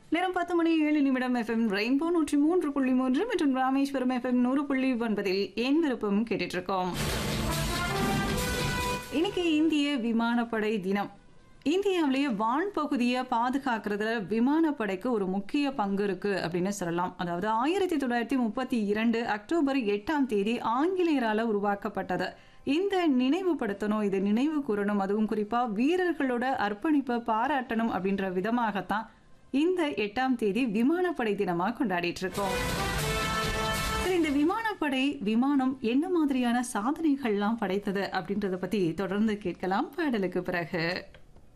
நேரம் பத்து மணி ஏழு நிமிடம் எஃப்எம் ரெயின்போ நூற்றி மூன்று புள்ளி மூன்று மற்றும் ராமேஸ்வரம் எஃப்எம் நூறு புள்ளி ஒன்பதில் என் விருப்பம் கேட்டுட்டு இருக்கோம் இன்னைக்கு இந்திய விமானப்படை தினம் இந்தியாவிலேயே வான் பகுதியை பாதுகாக்கிறதுல விமானப்படைக்கு ஒரு முக்கிய பங்கு இருக்கு அப்படின்னு சொல்லலாம் அதாவது ஆயிரத்தி தொள்ளாயிரத்தி முப்பத்தி இரண்டு அக்டோபர் எட்டாம் தேதி ஆங்கிலேயரால உருவாக்கப்பட்டது இந்த நினைவுபடுத்தணும் இதை நினைவு கூறணும் அதுவும் குறிப்பா வீரர்களோட அர்ப்பணிப்பை பாராட்டணும் அப்படின்ற விதமாகத்தான் இந்த எட்டாம் தேதி விமானப்படை தினமா கொண்டாடிட்டு இருக்கோம் சரி, இந்த விமானப்படை விமானம் என்ன மாதிரியான சாதனைகள்லாம் படைத்தது அப்படின்றத பத்தி தொடர்ந்து கேட்கலாம் பாடலுக்கு பிறகு